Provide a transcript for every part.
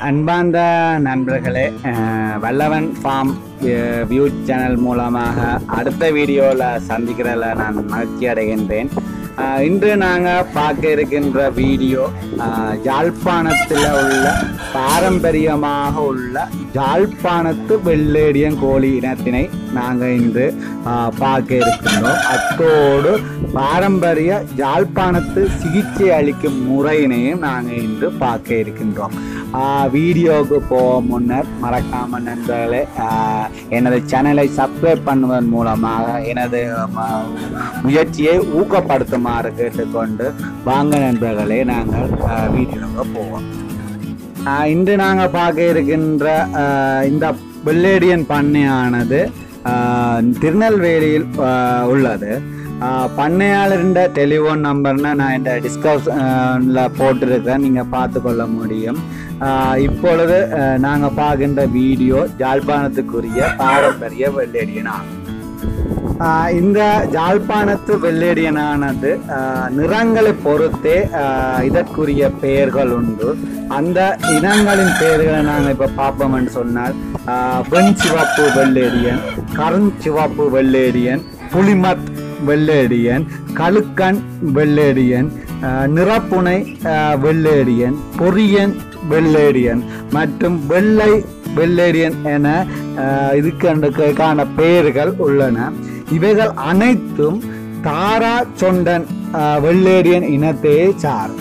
அன்பார்ந்த நண்பர்களே அஹ், வல்லவன் ஃபார்ம் வியூ சேனல் மூலமாக அடுத்த வீடியோவில் சந்திக்கிறதுல நான் மகிழ்ச்சி அடைகின்றேன் அஹ், இன்று நாங்கள் பார்க்க இருக்கின்ற வீடியோ அஹ், யாழ்ப்பாணத்தில் உள்ள பாரம்பரியமாக உள்ள யாழ்ப்பாணத்து வெள்ளேடியன் கோழி இனத்தினை நாங்கள் இன்று அஹ், பார்க்க இருக்கின்றோம் அத்தோடு பாரம்பரிய யாழ்ப்பாணத்து சிகிச்சை அளிக்கும் முறையினையும் நாங்கள் இன்று பார்க்க இருக்கின்றோம் ஆஹ் வீடியோவுக்கு போக முன்னர் மறக்காம நண்பர்களே ஆஹ் எனது சேனலை சப்ஸ்கிரைப் பண்ணுவதன் மூலமாக எனது ம- முயற்சியை ஊக்கப்படுத்துமாறு கேட்டுக்கொண்டு வாங்க நண்பர்களே நாங்கள் ஆஹ் வீடியோவுக்கு போவோம் ஆஹ் இன்று நாங்கள் பார்க்க இருக்கின்ற ஆஹ் இந்த வெள்ளேடியன் பண்ணையானது ஆஹ் திருநெல்வேலியில் ஆஹ் உள்ளது ஆஹ் பண்ணையாளருண்ட டெலிஃபோன் நம்பர்னா நான் இந்த டிஸ்கவுஸில் போட்டிருக்கேன் நீங்கள் பார்த்து கொள்ள முடியும் ஆஹ் இப்பொழுது ஆஹ் நாங்க பார்க்கின்ற வீடியோ யாழ்ப்பாணத்துக்குரிய பாரம்பரிய வெள்ளேடியன் ஆகும் ஆஹ் இந்த யாழ்ப்பாணத்து வெள்ளேடியனானது ஆஹ் நிறங்களை பொறுத்தே ஆஹ் இதற்குரிய பெயர்கள் உண்டு அந்த இனங்களின் பெயர்களை நாங்கள் இப்போ பார்ப்போம்னு சொன்னால் ஆஹ் வெண்சிவப்பு வெள்ளேடியன் கருஞ்சிவப்பு வெள்ளேடியன் புலிமத் வெள்ளேடியன் கழுக்கன் வெள்ளேடியன் ஆஹ் நிறப்புனை ஆஹ் வெள்ளேடியன் பொரியன் வெள்ளேடியன் மற்றும் வெள்ளை வெள்ளேடியன் என ஆஹ் இதுக்கான பெயர்கள் உள்ளன இவைகள் அனைத்தும் தாரா சொண்டன் ஆஹ் வெள்ளேடியன் இனத்தையே சாரும்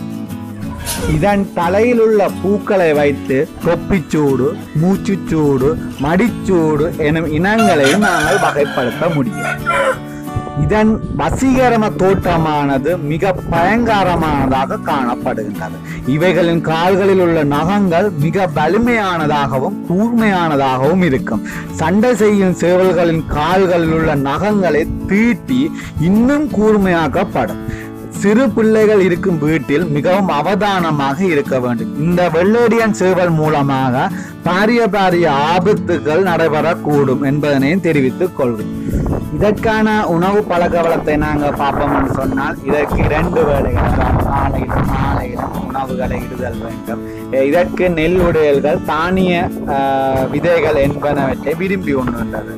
இதன் தலையில் உள்ள பூக்களை வைத்து தொப்பிச்சூடு மூச்சுச்சூடு மடிச்சூடு எனும் இனங்களையும் நாங்கள் வகைப்படுத்த முடியும் இதன் வசீகரம தோற்றமானது மிக பயங்கரமானதாக காணப்படுகின்றது இவைகளின் கால்களில் உள்ள நகங்கள் மிக வலிமையானதாகவும் கூர்மையானதாகவும் இருக்கும் சண்டை செய்யும் சேவல்களின் கால்களில் உள்ள நகங்களை தீட்டி இன்னும் கூர்மையாக்கப்படும் சிறு பிள்ளைகள் இருக்கும் வீட்டில் மிகவும் அவதானமாக இருக்க வேண்டும் இந்த வெள்ளேடியன் சேவல் மூலமாக பாரிய பாரிய ஆபத்துகள் நடைபெறக்கூடும் என்பதனையும் தெரிவித்துக் கொள்வோம் இதற்கான உணவு பழக்க வளத்தை நாங்கள் பார்ப்போம்னு சொன்னால் இதற்கு இரண்டு வேளைகள் அதாவது காலையிலும் மாலையிலும் உணவுகளை இடுதல் வேண்டும் அஹ் இதற்கு நெல் உடையல்கள் தானிய அஹ், விதைகள் என்பனவற்றை விரும்பி உண்ணுகின்றது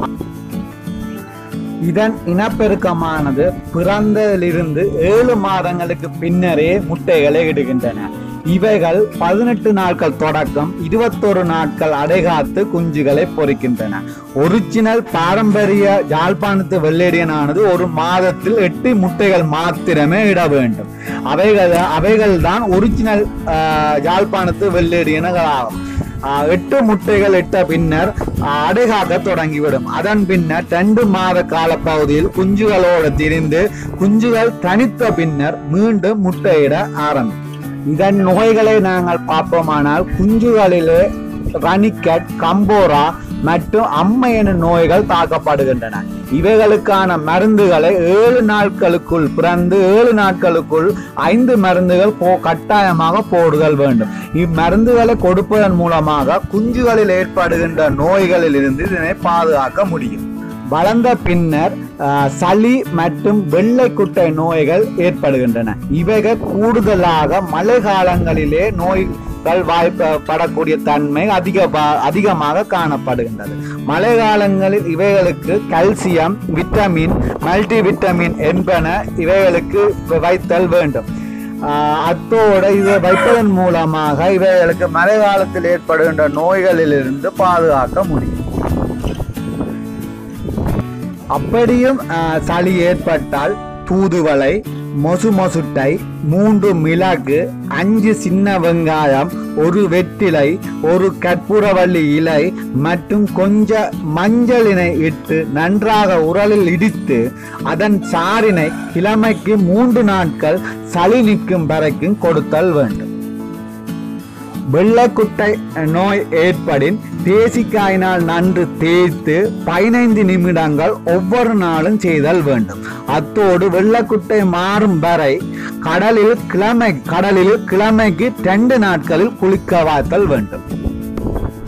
இதன் இனப்பெருக்கமானது பிறந்ததிலிருந்து ஏழு மாதங்களுக்கு பின்னரே முட்டைகளை இடுகின்றன இவைகள் பதினெட்டு நாட்கள் தொடக்கம் இருபத்தொரு நாட்கள் அடைகாத்து குஞ்சுகளை பொறிக்கின்றன ஒரிஜினல் பாரம்பரிய யாழ்ப்பாணத்து வெள்ளேடியனானது ஒரு மாதத்தில் எட்டு முட்டைகள் மாத்திரமே இட வேண்டும் அவைகள் அவைகள் தான் ஒரிஜினல் ஆஹ், யாழ்ப்பாணத்து வெள்ளேடியன்களாகும் ஆஹ் எட்டு முட்டைகள் இட்ட பின்னர் ஆஹ் அடைகாக்க தொடங்கிவிடும் அதன் பின்னர் ரெண்டு மாத கால பகுதியில் குஞ்சுகளோடு திரிந்து குஞ்சுகள் தனித்த பின்னர் மீண்டும் முட்டையிட ஆரம்பிக்கும் இதன் நோய்களை நாங்கள் பார்ப்போமானால் குஞ்சுகளிலே ரனிக்கட் கம்போரா மற்றும் அம்மை எனும் நோய்கள் தாக்கப்படுகின்றன இவைகளுக்கான மருந்துகளை ஏழு நாட்களுக்குள் பிறந்து ஏழு நாட்களுக்குள் ஐந்து மருந்துகள் போ கட்டாயமாக போடுதல் வேண்டும் இம்மருந்துகளை கொடுப்பதன் மூலமாக குஞ்சுகளில் ஏற்படுகின்ற நோய்களில் இருந்து இதனை பாதுகாக்க முடியும் வளர்ந்த பின்னர் ஆஹ், சளி மற்றும் வெள்ளைக்குட்டை நோய்கள் ஏற்படுகின்றன இவைகள் கூடுதலாக மழை காலங்களிலே நோய்கள் வாய்ப்படக்கூடிய தன்மை அதிக பா- அதிகமாக காணப்படுகின்றது மழை காலங்களில் இவைகளுக்கு கால்சியம் விட்டமின் மல்டி விட்டமின் என்பன இவைகளுக்கு வைத்தல் வேண்டும் ஆஹ் அத்தோடு இதை வைப்பதன் மூலமாக இவைகளுக்கு மழை காலத்தில் ஏற்படுகின்ற நோய்களிலிருந்து பாதுகாக்க முடியும் அப்படியும் ஆஹ், சளி ஏற்பட்டால் தூதுவளை மொசு மொசுட்டை மூன்று மிளகு அஞ்சு சின்ன வெங்காயம் ஒரு வெற்றிலை ஒரு கற்பூரவள்ளி இலை மற்றும் கொஞ்ச மஞ்சளினை இட்டு நன்றாக உரலில் இடித்து அதன் சாறினை கிழமைக்கு மூன்று நாட்கள் சளி நிற்கும் வரைக்கும் கொடுத்தல் வேண்டும் வெள்ளைக்குட்டை நோய் ஏற்படின் தேசிக்காயினால் நன்று தேய்த்து பதினைந்து நிமிடங்கள் ஒவ்வொரு நாளும் செய்தல் வேண்டும் அத்தோடு வெள்ளைக்குட்டை மாறும் வரை கடலில் கிழமை கடலில் கிழமைக்கு ரெண்டு நாட்களில் குளிக்க வாத்தல் வேண்டும்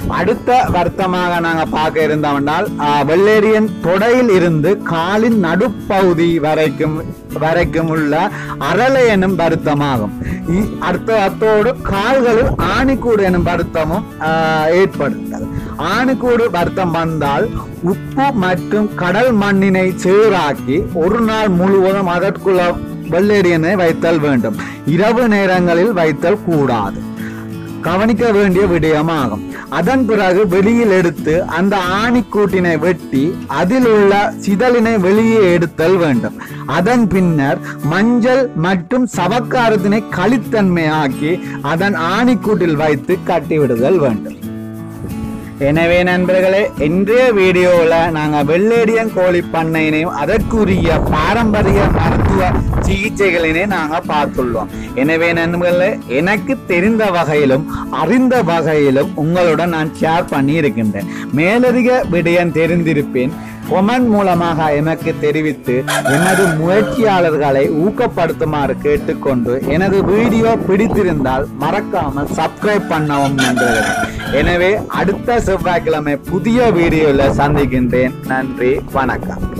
அடுத்த வருத்தமாக நாங்க பார்க்க இருந்தோம்னால் ஆஹ், வெள்ளேரியன் தொடையில் இருந்து காலின் நடுப்பகுதி வரைக்கும் வரைக்கும் உள்ள அரளை எனும் வருத்தமாகும் இ- அடுத்த அத்தோடு கால்களில் ஆணிக்கூடு எனும் வருத்தமும் ஆஹ், ஏற்படுகிறது ஆணிக்கூடு வருத்தம் வந்தால் உப்பு மற்றும் கடல் மண்ணினை சீராக்கி ஒரு நாள் முழுவதும் அதற்குள்ள வெள்ளேரியனை வைத்தல் வேண்டும் இரவு நேரங்களில் வைத்தல் கூடாது கவனிக்க வேண்டிய விடயமாகும் அதன் பிறகு வெளியில் எடுத்து அந்த ஆணிக்கூட்டினை வெட்டி அதில் உள்ள சிதலினை வெளியே எடுத்தல் வேண்டும் அதன் பின்னர் மஞ்சள் மற்றும் சவக்காரத்தினை களித்தன்மையாக்கி அதன் ஆணிக்கூட்டில் வைத்து கட்டிவிடுதல் வேண்டும் எனவே நண்பர்களே இன்றைய வீடியோவில் நாங்கள் வெள்ளேடியன் கோழி பண்ணையினையும் அதற்குரிய பாரம்பரிய மருத்துவ சிகிச்சைகளினை நாங்கள் பார்த்துள்ளோம் எனவே நண்பர்களே எனக்கு தெரிந்த வகையிலும் அறிந்த வகையிலும் உங்களுடன் நான் ஷேர் பண்ணி இருக்கின்றேன் மேலதிக விடயம் தெரிந்திருப்பேன் கொமெண்ட் மூலமாக எனக்கு தெரிவித்து எனது முயற்சியாளர்களை ஊக்கப்படுத்துமாறு கேட்டுக்கொண்டு எனது வீடியோ பிடித்திருந்தால் மறக்காமல் சப்ஸ்கிரைப் பண்ணவும் நண்பர்களே எனவே அடுத்த செவ்வாய்க்கிழமை புதிய வீடியோவில் சந்திக்கின்றேன் நன்றி வணக்கம்